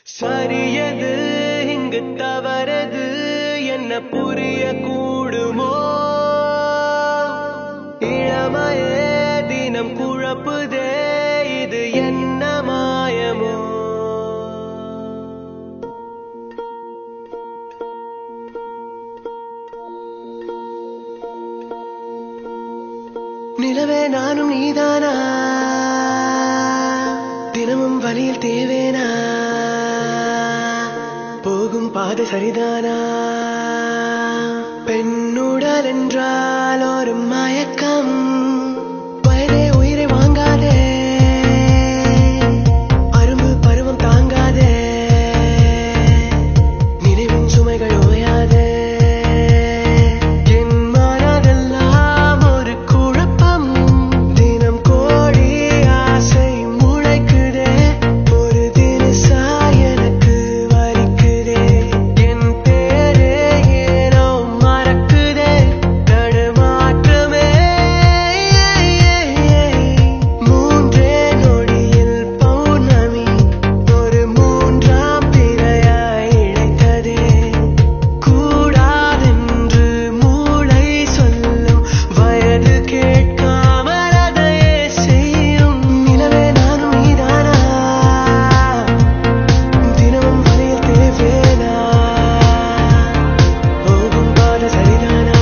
சரியது இங்கு தவறது என்ன புரிய கூடுமோ இளமையே தினம் குழப்புதே இது என்ன மாயமோ நிலவே நானும் நீதானா தினமும் வழியில் தேவேனா போகும் பாதை சரிதானா பெண்ணுடல் என்றால் ஒரு மயக்கம் வயதே உயிரை வாங்காதே அரும்பு பருவம் தாங்காதே நினைவின் சுமைகள் ஓயாதே என் மனதெல்லாம் ஒரு குழப்பம் தினம் கோடி ஆசை முளைக்குதே ஒரு தினசா எனக்கு வலிக்குதே என் பேரே ஏனோ மறக்குதே தடுமாற்றமே மூன்றே நொடியில் பௌர்ணமி ஒரு மூன்றாம் பிறையாய் இழைத்ததே கூடாதென்று மூளை சொல்லும் வயது கேட்காமல் அதையே செய்யும் நிலவே நானும் நீதானா தினமும் வழியில் தேவேனா போகும் பாத சரிதானா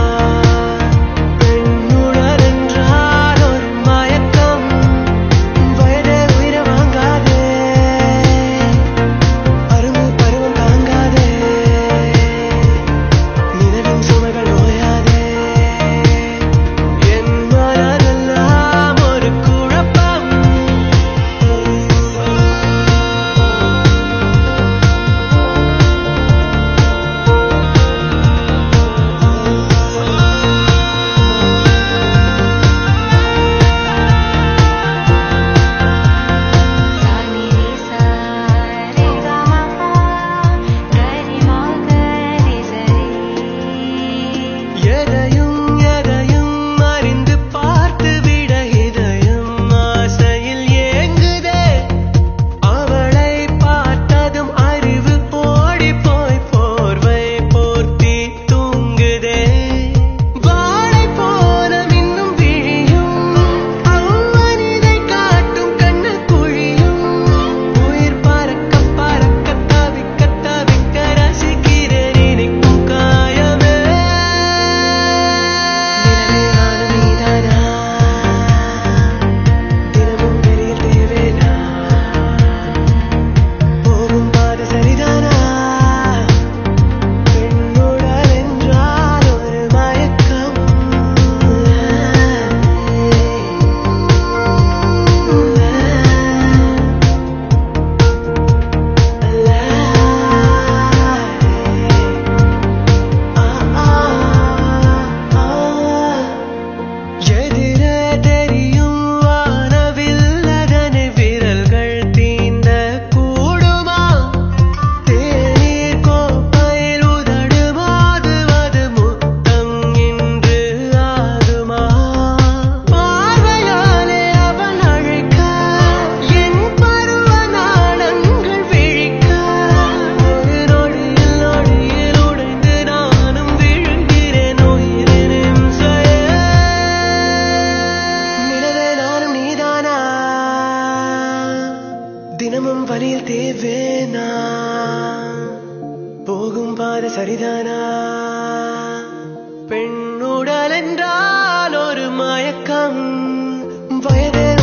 பெண்ணுடல் என்றால் ஒரு மயக்கம் வயதே உயிரை வாங்காதே அரும்பு பருவம் தாங்காதே நிலவின் சுமைகள் ஓயாதே என் மனதெல்லாம் ஒரு குழப்பம் சானி ரே சா ரே கா மா பா கரி மா கரி சரி எதையும் எதையும் அறிந்து பார்த்து விட இதயம் ஆசையில் ஏங்குதே அவளை பார்த்ததும் அறிவு ஓடி போய் போர்வை போர்த்தி தூங்குதே வாழை போல மின்னும் விழியும் அவ்வனிதை காட்டும் கண்ணு குழியும் உயிர் பறக்க பறக்க தவிக்க தவிக்க ரசிக்கிறேன் இனிக்கும் காயமே நிலவே நானும் நீதானா தினமும் வெளியில் தேவேனா போகும் பாதை சரிதானா பெண்ணுடல் என்றால் ஒரு மயக்கம் எதிரே தெரியும் வானவில் அதனை விரல்கள் தீண்ட கூடுமா தேநீர் கோப்பையில் உதடு மோதுவது முத்தம் இன்று ஆகுமா பார்வையாலே அவள் அழைக்க என் பருவ நாணங்கள் விழிக்க ஒரு நொடியில் நொடியில் உடைந்து நானும் விழுகிறேன் உயிரினும் நிலவே நானும் நீதானா தினமும் வழியில் தேவேனா போகும் பாதை சரிதானா பெண்ணுடல் என்றால் ஒரு மயக்கம் வயதே